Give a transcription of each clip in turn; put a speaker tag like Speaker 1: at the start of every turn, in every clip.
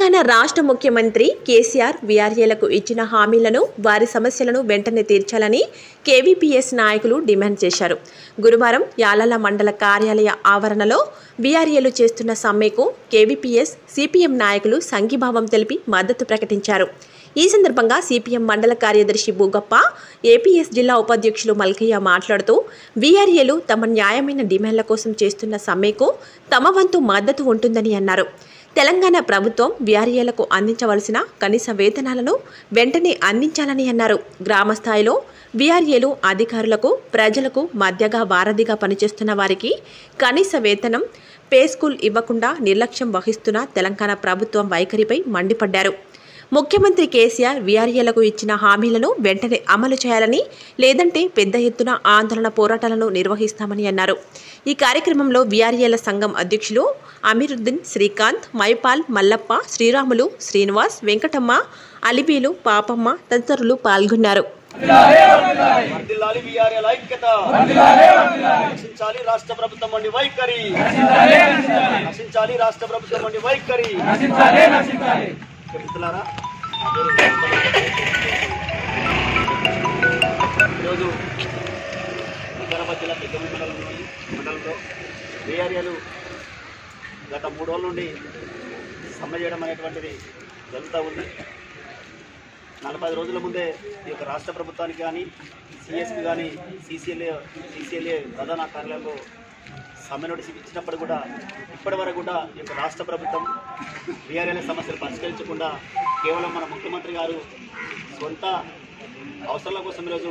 Speaker 1: తెలంగాణ రాష్ట్ర ముఖ్యమంత్రి కేసీఆర్ వీఆర్ఏలకు ఇచ్చిన హామీలను వారి సమస్యలను వెంటనే తీర్చాలని కేవీపీఎస్ నాయకులు డిమాండ్ చేశారు గురువారం యాలల మండల కార్యాలయ ఆవరణలో వీఆర్ఏలు చేస్తున్న సమ్మెకు కేవీపీఎస్ సిపిఎం నాయకులు సంఘీభావం తెలిపి మద్దతు ప్రకటించారు ఈ సందర్భంగా సిపిఎం మండల కార్యదర్శి బూగప్ప ఏపీఎస్ జిల్లా ఉపాధ్యక్షులు మల్కయ్య మాట్లాడుతూ వీఆర్ఏలు తమ న్యాయమైన డిమాండ్ల కోసం చేస్తున్న సమ్మెకు తమ వంతు మద్దతు ఉంటుందని అన్నారు తెలంగాణ ప్రభుత్వం వ్యారియలకు అందించవలసిన కనీస వేతనాలను వెంటనే అందించాలని అన్నారు గ్రామ స్థాయిలో విఆర్ఏలు అధికారులకు ప్రజలకు మధ్యగా వారధిగా పనిచేస్తున్న వారికి కనీస వేతనం పే స్కూల్ ఇవ్వకుండా నిర్లక్ష్యం వహిస్తున్న తెలంగాణ ప్రభుత్వం వైఖరిపై మండిపడ్డారు ముఖ్యమంత్రి కేసీఆర్ వీఆర్ఏలకు ఇచ్చిన హామీలను వెంటనే అమలు చేయాలని లేదంటే పెద్ద ఎత్తున ఆందోళన పోరాటాలను నిర్వహిస్తామని అన్నారు ఈ కార్యక్రమంలో వీఆర్ఏల సంఘం అధ్యక్షులు అమీరుద్దీన్ శ్రీకాంత్ మైపాల్ మల్లప్ప శ్రీరాములు శ్రీనివాస్ వెంకటమ్మ అలిబీలు పాపమ్మ తదితరులు పాల్గొన్నారు
Speaker 2: వర్ధిల్లాలి వీఆర్ఎల్ ఐక్యత రక్షించాలి రాష్ట్ర ప్రభుత్వం వండి వైఖరి రక్షించాలి రాష్ట్ర ప్రభుత్వం వండి వైఖరి చెప్తున్నారా ఈరోజు వికారాబాద్ జిల్లా పెద్దమూడి మండలం నుండి మండలంలో వీఆర్ఏలు గత మూడు రోజుల నుండి సమ్మె చేయడం అనేటువంటిది జరుగుతూ ఉంది నలభై రోజుల ముందే ఈ యొక్క రాష్ట్ర ప్రభుత్వానికి కానీ సిఎస్కి కానీ సీసీఎల్ఏ సీసీఎల్ఏ ప్రధాన కార్యాలయంలో సమ్మె నోటీస్ ఇచ్చినప్పుడు కూడా ఇప్పటి వరకు కూడా ఈ యొక్క రాష్ట్ర ప్రభుత్వం వీఆర్ఎల్ సమస్యలు పరిష్కరించకుండా కేవలం మన ముఖ్యమంత్రి గారు సొంత అవసరాల కోసం ఈరోజు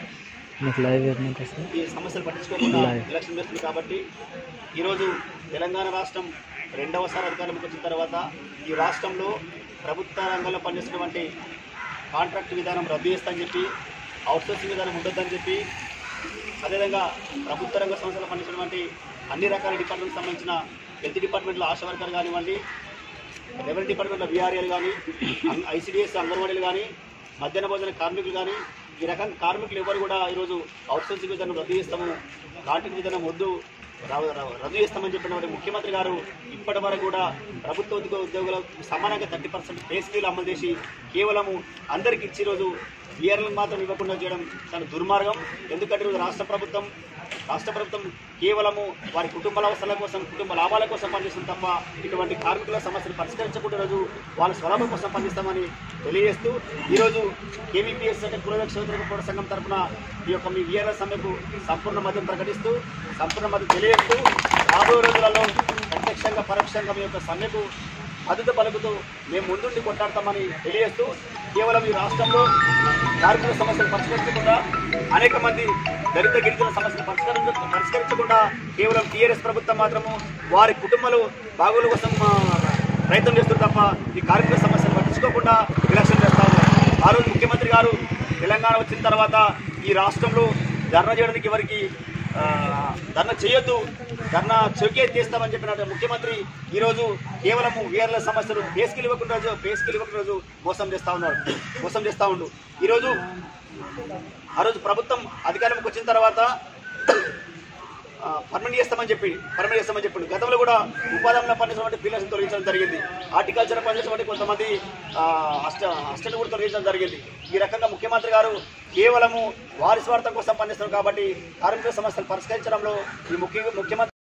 Speaker 2: ఈ సమస్యలు పట్టించుకోకుండా ఎలక్షన్ చేస్తుంది కాబట్టి ఈరోజు తెలంగాణ రాష్ట్రం రెండవసారి అధికారంలోకి వచ్చిన తర్వాత ఈ రాష్ట్రంలో ప్రభుత్వ రంగంలో పనిచేస్తున్నటువంటి కాంట్రాక్ట్ విధానం రద్దు చేస్తామని చెప్పి అవుట్సోర్సింగ్ విధానం ఉండొద్దని చెప్పి అదేవిధంగా ప్రభుత్వ రంగ సంస్థలు పనిచేసినటువంటి అన్ని రకాల డిపార్ట్మెంట్కి సంబంధించిన హెల్త్ డిపార్ట్మెంట్లో ఆశా వర్కర్ కానివ్వండి రెవెన్యూ డిపార్ట్మెంట్లో బీఆర్ఏలు కానీ ఐసీడీఎస్ అంగన్వాడీలు కానీ మధ్యాహ్న భోజన కార్మికులు కానీ ఈ రకంగా కార్మికులు ఎవరు కూడా ఈరోజు అవుట్సోర్సింగ్ విధానం రద్దు చేస్తాము కాంట్రాక్ట్ విధానం వద్దు ర- ర- రద్దు చేస్తామని చెప్పినటువంటి ముఖ్యమంత్రి గారు ఇప్పటి వరకు కూడా ప్రభుత్వ ఉద్యోగ ఉద్యోగులకు సమానంగా థర్టీ పర్సెంట్ పే స్కీల్ అమలు చేసి కేవలము అందరికి ఇచ్చి ఈరోజు వీఆర్ఎల్ మాత్రం ఇవ్వకుండా చేయడం చాలా దుర్మార్గం ఎందుకంటే ఈరోజు రాష్ట్ర ప్రభుత్వం రాష్ట్ర ప్రభుత్వం కేవలము వారి కుటుంబాల అవసరాల కోసం కుటుంబ లాభాల కోసం పనిచేస్తుంది తప్ప ఇటువంటి కార్మికుల సమస్యలు పరిష్కరించకుండా రోజు వాళ్ళ స్వలాభం కోసం పనిచేస్తామని తెలియజేస్తూ ఈరోజు కేవీపీఎస్ అంటే కులదక్ష పోరాట సంఘం తరఫున ఈ యొక్క మీ వీఆర్ఎస్ సమ్మెకు సంపూర్ణ మద్దతు ప్రకటిస్తూ సంపూర్ణ మద్దతు తెలియజేస్తూ రాబోయే రోజులలో ప్రత్యక్షంగా పరోక్షంగా మీ యొక్క సమ్మెకు మద్దతు పలుకుతూ మేము ముందుండి కొట్టాడతామని తెలియజేస్తూ కేవలం ఈ రాష్ట్రంలో కార్మికుల సమస్యలు పరిష్కరించకుండా అనేక మంది దళిత గిరిజన సమస్యలు పరిష్కరించ పరిష్కరించకుండా కేవలం టీఆర్ఎస్ ప్రభుత్వం మాత్రము వారి కుటుంబాలు బాగోలు కోసం ఆ, ప్రయత్నం చేస్తుంది తప్ప ఈ కార్మికుల సమస్యలు పట్టించుకోకుండా ఎలక్షన్ చేస్తా ఉన్నారు ఆ రోజు ముఖ్యమంత్రి గారు తెలంగాణ వచ్చిన తర్వాత ఈ రాష్ట్రంలో ధర్నా చేయడానికి ఎవరికి ఆ, ధర్నా చేయొద్దు ధర్నా చౌకే తీస్తామని చెప్పిన ముఖ్యమంత్రి ఈరోజు కేవలము వీఆర్ల సమస్యలు పేస్కిల్ ఇవ్వకుండా రోజు పేస్కిల్ ఇవ్వకుండా రోజు మోసం చేస్తూ ఉన్నారు మోసం చేస్తూ ఉండు ఈరోజు ఆ రోజు ప్రభుత్వం అధికారంలోకి వచ్చిన తర్వాత పర్మనెంట్ చేస్తామని చెప్పి పర్మనెంట్ చేస్తామని చెప్పిండు గతంలో కూడా ఉపాధంలో పనిచేసినటువంటి పిల్లర్స్ తొలగించడం జరిగింది హార్టికల్చర్ పనిచేసినటువంటి కొంతమంది ఆ, అష్ట అస్టెంట్ కూడా తొలగించడం జరిగింది ఈ రకంగా ముఖ్యమంత్రి గారు కేవలము వారి స్వార్థం కోసం పనిచేస్తున్నారు కాబట్టి కార్మిక సమస్యలు పరిష్కరించడంలో ఈ ముఖ్య ముఖ్యమంత్రి